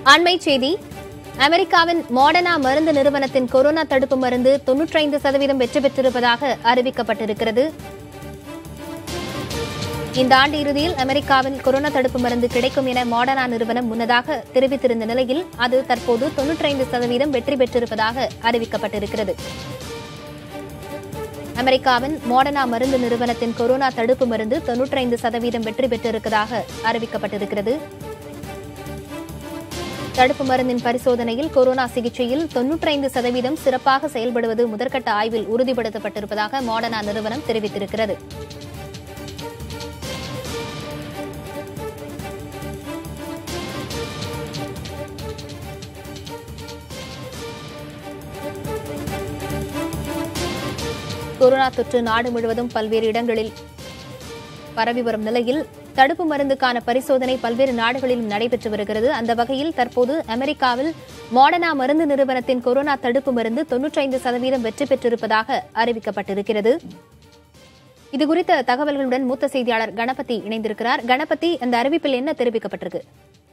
அண்மை செய்தி அமெரிக்காவின் மாடர்னா மருந்து நிறுவனத்தின் கொரோனா தடுப்பு மருந்து தொன்னூற்றைந்து சதவீதம் வெற்றி பெற்றிருப்பதாக அறிவிக்கப்பட்டிருக்கிறது இந்த ஆண்டு இறுதியில் அமெரிக்காவில் கொரோனா தடுப்பு மருந்து கிடைக்கும் என மாடர்னா நிறுவனம் முன்னதாக தெரிவித்திருந்த நிலையில் அது தற்போது தொன்னூற்றைந்து சதவீதம் வெற்றி பெற்றிருப்பதாக அறிவிக்கப்பட்டிருக்கிறது அமெரிக்காவின் மாடர்னா மருந்து நிறுவனத்தின் கொரோனா தடுப்பு மருந்து தொன்னூற்றைந்து சதவீதம் வெற்றி பெற்றிருப்பதாக அறிவிக்கப்பட்டிருக்கிறது தடுப்பு மருந்தின் பரிசோதனையில் கொரோனா சிகிச்சையில் தொன்னூற்றைந்து சதவீதம் சிறப்பாக செயல்படுவது முதற்கட்ட ஆய்வில் உறுதிப்படுத்தப்பட்டிருப்பதாக மாடர்னா நிறுவனம் தெரிவித்திருக்கிறது கொரோனா தொற்று நாடு முழுவதும் பல்வேறு இடங்களில் பரவி வரும் நிலையில் தடுப்பு மருந்துக்கான பரிசோதனை பல்வேறு நாடுகளிலும் நடைபெற்று வருகிறது அந்த வகையில் தற்போது அமெரிக்காவில் மாடர்னா மருந்து நிறுவனத்தின் கொரோனா தடுப்பு மருந்து தொன்னூற்றைந்து சதவீதம் வெற்றி பெற்றிருப்பதாக அறிவிக்கப்பட்டிருக்கிறது இதுகுறித்த தகவல்களுடன் மூத்த செய்தியாளர் கணபதி இணைந்திருக்கிறார் கணபதி அந்த அறிவிப்பில் என்ன தெரிவிக்கப்பட்டிருக்கு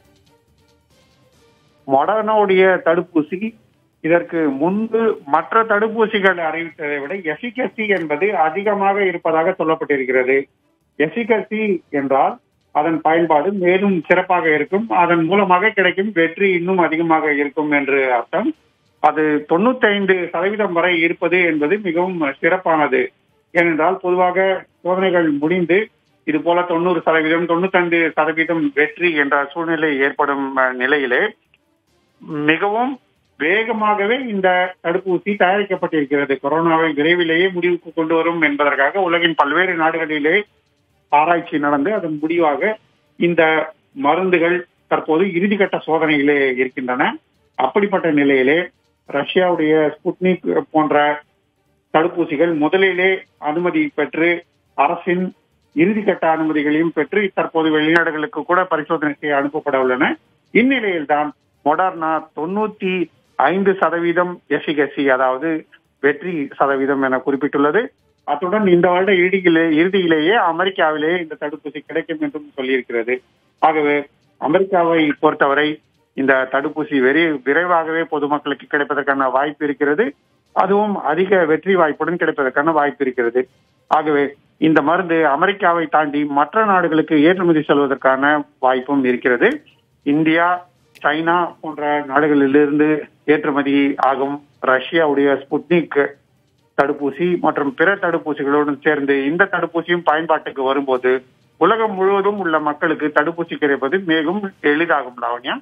மொடர்னாவுடைய தடுப்பூசி இதற்கு முன்பு மற்ற தடுப்பூசிகள் அறிவித்ததை விட எஃபிகசி என்பது அதிகமாக இருப்பதாக சொல்லப்பட்டிருக்கிறது எஃபிகசி என்றால் அதன் பயன்பாடு மேலும் சிறப்பாக இருக்கும் அதன் மூலமாக கிடைக்கும் வெற்றி இன்னும் அதிகமாக இருக்கும் என்று அர்த்தம் அது தொண்ணூத்தைந்து சதவீதம் வரை இருப்பது என்பது மிகவும் சிறப்பானது ஏனென்றால் பொதுவாக சோதனைகள் முடிந்து இது போல தொண்ணூறு சதவீதம் தொண்ணூத்தைந்து சதவீதம் வெற்றி என்ற சூழ்நிலை ஏற்படும் அஹ், நிலையிலே மிகவும் வேகமாகவே இந்த தடுப்பூசி தயாரிக்கப்பட்டிருக்கிறது கொரோனாவை விரைவிலேயே முடிவுக்கு கொண்டு வரும் என்பதற்காக உலகின் பல்வேறு நாடுகளிலே ஆராய்ச்சி நடந்து அதன் முடிவாக இந்த மருந்துகள் தற்போது இறுதிக்கட்ட சோதனையிலே இருக்கின்றன அப்படிப்பட்ட நிலையிலே ரஷ்யாவுடைய ஸ்புட்னிக் போன்ற தடுப்பூசிகள் முதலிலே அனுமதி பெற்று அரசின் இறுதிக்கட்ட அனுமதிகளையும் பெற்று தற்போது வெளிநாடுகளுக்கு கூட பரிசோதனை செய்ய அனுப்பப்பட உள்ளன இந்நிலையில்தான் மொடர்னா தொண்ணூத்தி ஐந்து சதவீதம் எஃபிகசி அதாவது வெற்றி சதவீதம் என குறிப்பிட்டுள்ளது அத்துடன் இந்த வருட இறுதியிலே இறுதியிலேயே அமெரிக்காவிலேயே இந்த தடுப்பூசி கிடைக்கும் என்றும் சொல்லியிருக்கிறது ஆகவே அமெரிக்காவை பொறுத்தவரை இந்த தடுப்பூசி வெறி விரைவாகவே பொதுமக்களுக்கு கிடைப்பதற்கான வாய்ப்பு இருக்கிறது அதுவும் அதிக வெற்றி வாய்ப்புடன் கிடைப்பதற்கான வாய்ப்பு இருக்கிறது ஆகவே இந்த மருந்து அமெரிக்காவை தாண்டி மற்ற நாடுகளுக்கு ஏற்றுமதி செல்வதற்கான வாய்ப்பும் இருக்கிறது இந்தியா சைனா போன்ற நாடுகளிலிருந்து ஏற்றுமதி ஆகும் ரஷ்யாவுடைய ஸ்புட்னிக் தடுப்பூசி மற்றும் பிற தடுப்பூசிகளுடன் சேர்ந்து இந்த தடுப்பூசியும் பயன்பாட்டுக்கு வரும்போது உலகம் முழுவதும் உள்ள மக்களுக்கு தடுப்பூசி கிடைப்பது மிகவும் எளிதாகும் லாவண்யா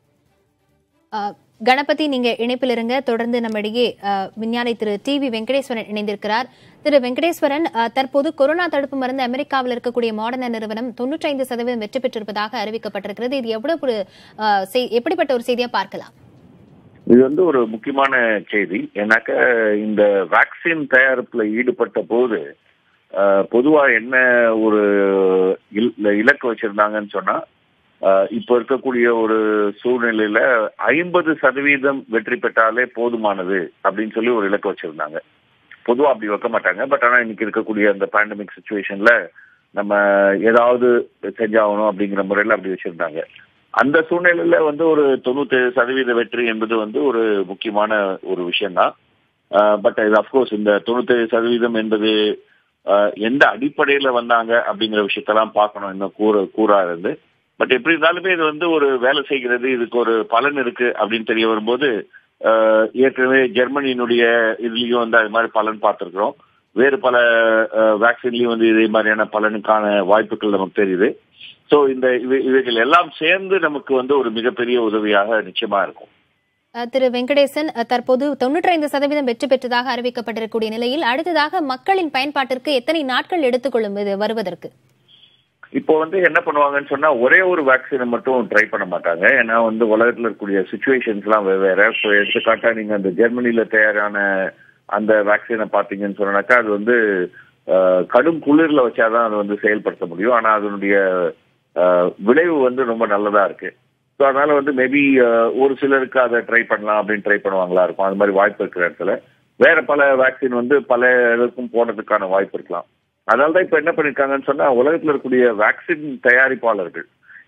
அஹ், கணபதி நீங்க இணைப்பில் இருங்க தொடர்ந்து நம்மிடையே அஹ், விஞ்ஞானி திரு டி வி வெங்கடேஸ்வரன் இணைந்திருக்கிறார் திரு வெங்கடேஸ்வரன் அஹ், தற்போது கொரோனா தடுப்பு மருந்து அமெரிக்காவில் இருக்கக்கூடிய மாடர்னா நிறுவனம் தொன்னூற்றைந்து சதவீதம் வெற்றி பெற்றிருப்பதாக அறிவிக்கப்பட்டிருக்கிறது இது எவ்வளவு ஒரு, அஹ், செய்- எப்படிப்பட்ட ஒரு செய்தியா பார்க்கலாம் இது வந்து ஒரு முக்கியமான செய்தி ஏன்னாக்க இந்த வேக்சின் தயாரிப்புல ஈடுபட்ட போது அஹ், பொதுவா என்ன ஒரு இல்- இலக்கு வச்சிருந்தாங்கன்னு சொன்னா அஹ், இப்ப இருக்கக்கூடிய ஒரு சூழ்நிலையில ஐம்பது சதவீதம் வெற்றி பெற்றாலே போதுமானது அப்படின்னு சொல்லி ஒரு இலக்கு வச்சிருந்தாங்க பொதுவா அப்படி வைக்க மாட்டாங்க பட் ஆனா இன்னைக்கு இருக்கக்கூடிய அந்த பேண்டமிக் சுச்சுவேஷன்ல நம்ம ஏதாவது செஞ்சாகணும் அப்படிங்கிற முறையில அப்படி வச்சிருந்தாங்க அந்த சூழ்நிலையில வந்து ஒரு தொண்ணூத்தி சதவீத வெற்றி என்பது வந்து ஒரு முக்கியமான ஒரு விஷயம்தான் பட் இது அப்கோர்ஸ் இந்த தொண்ணூத்தி சதவீதம் என்பது ஆஹ், எந்த அடிப்படையில வந்தாங்க அப்படிங்கிற விஷயத்தெல்லாம் பார்க்கணும் இன்னும் கூற கூறாது பட் எப்படி இருந்தாலுமே இது வந்து ஒரு வேலை செய்கிறது இதுக்கு ஒரு பலன் இருக்கு அப்படின்னு தெரிய வரும்போது ஆஹ், ஏற்கனவே ஜெர்மனியினுடைய இதுலயும் வந்து அது மாதிரி பலன் பார்த்திருக்கிறோம் வேறு பல வேக்சின்லயும் வந்து இதே மாதிரியான பலனுக்கான வாய்ப்புகள் நமக்கு தெரியுது சோ இந்த இவை- இவைகள் எல்லாம் சேர்ந்து நமக்கு வந்து ஒரு மிகப்பெரிய உதவியாக நிச்சயமா இருக்கும் அஹ், திரு வெங்கடேசன் அஹ், தற்போது தொன்னூற்றைந்து சதவீதம் வெற்றி பெற்றதாக அறிவிக்கப்பட்டிருக்கக்கூடிய நிலையில் அடுத்ததாக மக்களின் பயன்பாட்டிற்கு எத்தனை நாட்கள் எடுத்துக்கொள்ளும் இது வருவதற்கு இப்போ வந்து என்ன பண்ணுவாங்கன்னு சொன்னா ஒரே ஒரு வேக்சினை மட்டும் ட்ரை பண்ண மாட்டாங்க ஏன்னா வந்து உலகத்துல இருக்கக்கூடிய சுச்சுவேஷன்ஸ் எல்லாம் வெவ்வேறு இப்போ எடுத்துக்காட்டா நீங்க அந்த ஜெர்மனில தயாரான அந்த வேக்சினை பாத்தீங்கன்னு சொன்னாக்கா அது வந்து அஹ், கடும் குளிர்ல வச்சாதான் அது வந்து செயல்படுத்த முடியும் ஆனா அதனுடைய அஹ், விளைவு வந்து ரொம்ப நல்லதா இருக்கு ஸோ அதனால வந்து மேபி ஒரு சிலருக்கு அதை ட்ரை பண்ணலாம் அப்படின்னு ட்ரை பண்ணுவாங்களா இருக்கும் அது மாதிரி வாய்ப்பு இருக்கிற இடத்துல வேற பல வேக்சின் வந்து பல இதுக்கும் போனதுக்கான வாய்ப்பு இருக்கலாம் அதனால தான் இப்ப என்ன பண்ணிருக்காங்கன்னு சொன்னா உலகத்துல இருக்கக்கூடிய வேக்சின் தயாரிப்பாளர்கள்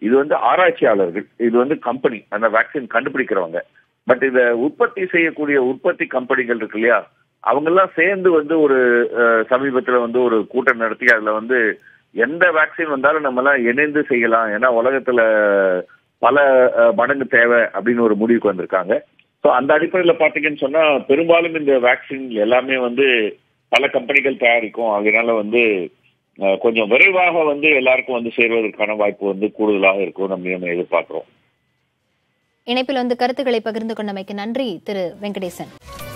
இது வந்து ஆராய்ச்சியாளர்கள் இது வந்து கம்பெனி அந்த வேக்சின் கண்டுபிடிக்கிறவங்க பட் இத உற்பத்தி செய்யக்கூடிய உற்பத்தி கம்பெனிகள் இருக்கு இல்லையா அவங்க எல்லாம் சேர்ந்து வந்து ஒரு அஹ், சமீபத்துல வந்து ஒரு கூட்டம் நடத்தி அதுல வந்து எந்த வேக்சின் வந்தாலும் நம்ம எல்லாம் இணைந்து செய்யலாம் ஏன்னா உலகத்துல பல அஹ், மடங்கு தேவை அப்படின்னு ஒரு முடிவுக்கு வந்திருக்காங்க ஸோ அந்த அடிப்படையில் பார்த்தீங்கன்னு சொன்னா பெரும்பாலும் இந்த வேக்சின் எல்லாமே வந்து பல கம்பெனிகள் தயாரிக்கும் அதனால வந்து அஹ், கொஞ்சம் விரைவாக வந்து எல்லாருக்கும் வந்து சேர்வதற்கான வாய்ப்பு வந்து கூடுதலாக இருக்கும் நம்ம நம்ம எதிர்பார்க்கிறோம் இணைப்பில் வந்து கருத்துக்களை பகிர்ந்து கொண்டமைக்கு நன்றி திரு வெங்கடேசன்